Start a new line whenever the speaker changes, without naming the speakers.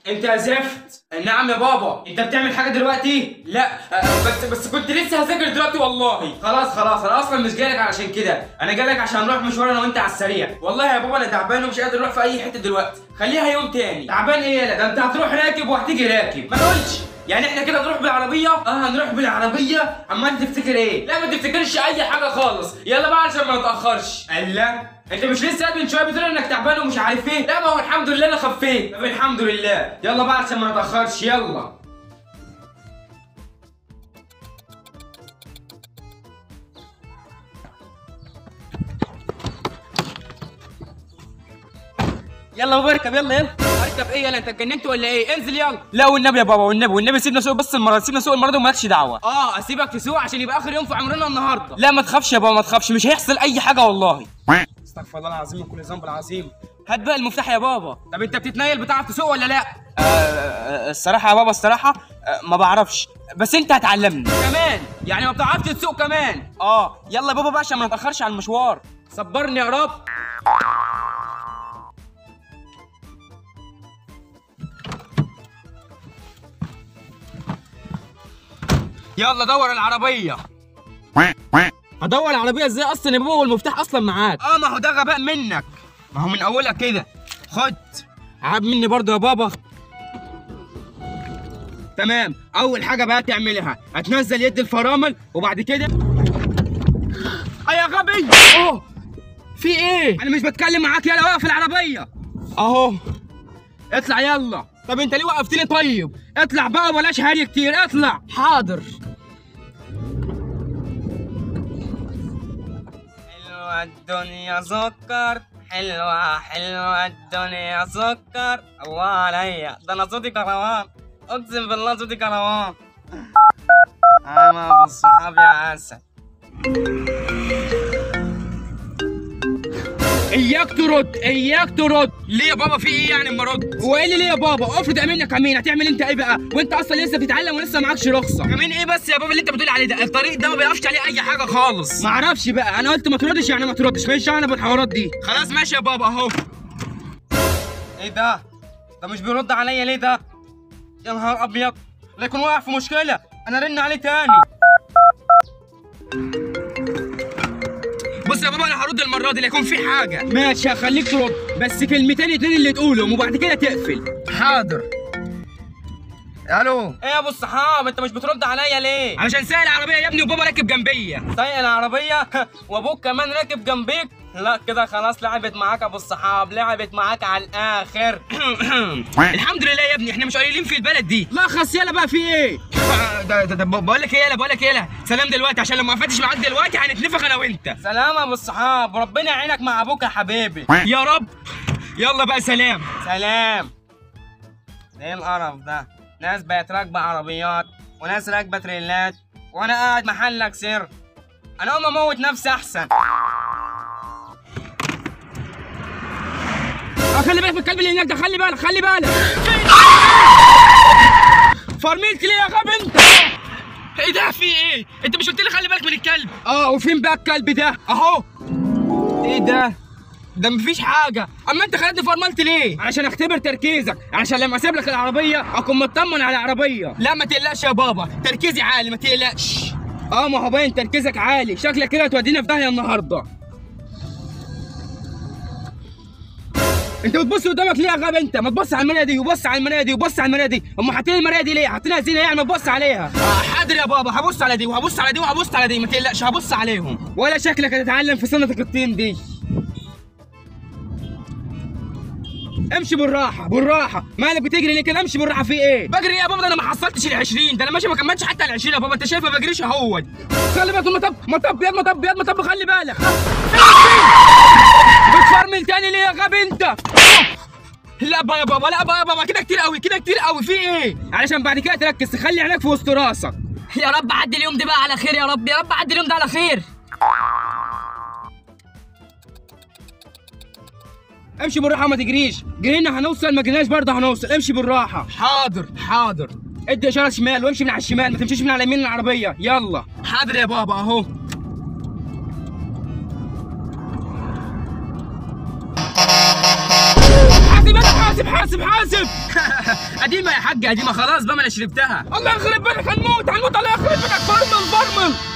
انت يا زفت نعم يا بابا انت بتعمل حاجه دلوقتي لا آه، بس بس كنت لسه هذاكر دلوقتي والله خلاص خلاص انا اصلا مش جايلك علشان كده انا جايلك عشان نروح مشوار انا وانت على السريع والله يا بابا انا تعبان ومش قادر اروح في اي حته دلوقتي خليها يوم تاني تعبان ايه يالا ده انت هتروح راكب وهتيجي راكب ما تقولش يعني احنا كده نروح بالعربيه اه هنروح بالعربيه اما انت تفتكر ايه لا ما تفتكرش اي حاجه خالص يلا بقى عشان ما نتاخرش الله انت مش لسه قاعد من شويه بتقول انك تعبان ومش عارف ايه لا ما هو الحمد لله انا خفيت طب الحمد لله يلا بقى عشان ما نتاخرش يلا يلا بابا اركب يلا يلا اركب ايه يلا انت اتجننت ولا ايه انزل يلا لا والنبي يا بابا والنبي والنبي سيبنا سوق بس المره سيبنا سوق المره دي ومالكش دعوه اه اسيبك تسوق عشان يبقى اخر يوم في عمرنا النهارده لا ما تخافش يا بابا ما تخافش مش هيحصل اي حاجه والله استغفر الله العظيم من كل ذنب العظيم هات بقى المفتاح يا بابا طب انت بتتنيل بتعرف تسوق ولا لا آه آه، الصراحه يا بابا الصراحه آه ما بعرفش بس انت هتعلمني كمان يعني ما بتعرفش تسوق كمان اه يلا يا بابا بقى عشان ما نتاخرش على المشوار صبرني يا رب يلا دور العربيه ادور العربيه ازاي اصلا يا بابا والمفتاح اصلا معاك اه ما هو ده غباء منك ما هو من اولها كده خد عاب مني برضه يا بابا تمام اول حاجه بقى تعملها هتنزل يد الفرامل وبعد كده آه يا غبي اوه في ايه انا مش بتكلم معاك يلا واقف العربيه اهو اطلع يلا طب انت ليه وقفتني طيب اطلع بقى بلاش هري كتير اطلع حاضر حلوة الدنيا سكر حلوة حلوة الدنيا سكر الله عليا ده انا صوتي كروان اقسم بالله صوتي كروان انا ابو الصحاب يا عسل اياك ترد اياك ترد ليه يا بابا في ايه يعني اما ارد هو ايه اللي ليه يا بابا افرض امنك امين هتعمل انت ايه بقى وانت اصلا لسه بتتعلم ولسه معكش رخصه امين ايه بس يا بابا اللي انت بتقول عليه ده الطريق ده ما بيقفش عليه اي حاجه خالص ما اعرفش بقى انا قلت ما تردش يعني ما تردش ماليش دعوه انا بالحوارات دي خلاص ماشي يا بابا اهو ايه ده ده مش بيرد عليا ليه ده يا نهار ابيض لا يكون واقع في مشكله انا رن عليه تاني بص يا بابا انا هرد المره دي لا يكون في حاجه ماشي هخليك ترد بس كلمتين اتنين اللي تقولهم وبعد كده تقفل حاضر الو ايه يا ابو الصحاب انت مش بترد عليا ليه علشان سايق العربيه يا ابني وبابا راكب جنبيا سايق العربيه وابوك كمان راكب جنبيك لا كده خلاص لعبت معاك ابو الصحاب لعبت معاك على الاخر الحمد لله يا ابني احنا مش قليلين في البلد دي لا خلاص يلا بقى في ايه ده ده ده بقول لك ايه يلا بقول لك ايه يلا سلام دلوقتي عشان لو ما وقفتش معاك دلوقتي هنتنفخ انا وانت سلام يا ابو الصحاب ربنا يعينك مع ابوك يا حبيبي يا رب يلا بقى سلام سلام ايه القرف ده ناس بقت راكبه عربيات وناس راكبه تريلات وانا قاعد محلك سر انا اقوم اموت نفسي احسن آه، خلي بالك من الكلب اللي هناك ده خلي بالك خلي بالك فرميت ليه يا غبي انت ايه ده في ايه انت مش قلت لي خلي بالك من الكلب اه وفين بقى الكلب ده اهو ايه ده ده مفيش حاجة، أما أنت خليتني فرملت ليه؟ عشان أختبر تركيزك، عشان لما أسيب لك العربية أكون مطمن على العربية. لا ما تقلقش يا بابا، تركيزي عالي ما تقلقش. أه ما هو باين تركيزك عالي، شكلك كده هتودينا في داهية النهاردة. انت بتبص قدامك ليه يا غبي انت ما تبص على المرايه دي وبص على المرايه دي وبص على المرايه دي هم حاطين المرايه دي ليه حاطينها زينه يعني ما تبص عليها آه حاضر يا بابا هبص على دي وهبص على دي وهبص على دي ما تقلقش هبص عليهم ولا شكلك هتتعلم في سنه الطين دي امشي بالراحه بالراحه مالك بتجري ليه كده امشي بالراحه في ايه بجري يا بابا ده انا ما حصلتش ال 20 ده انا ماشي ما كملتش حتى ال 20 يا بابا انت شايف ما بجريش اهوت خلي بالك مطب مطب ياد مطب ياد مطب خلي بالك بتفرمل تاني ليه يا غبي انت لا بقى يا بابا لا بقى يا بابا كده كتير قوي كده كتير قوي في ايه علشان بعد كده تركز تخلي عينك في وسط راسك
يا رب عدي اليوم ده بقى على خير يا رب يا رب عدي اليوم ده على خير
امشي بالراحه ما تجريش جرينا هنوصل ما جريناش برضه هنوصل امشي بالراحه حاضر حاضر ادي اشاره شمال وامشي من على الشمال ما تمشيش من على يمين العربيه يلا حاضر يا بابا اهو حاسب انت حاسب حاسب حاسب قديمه يا حاج قديمه خلاص بقى ما انا شربتها الله يخرب بيتك هنموت هنموت الله يخرب بيتك فرمل فرمل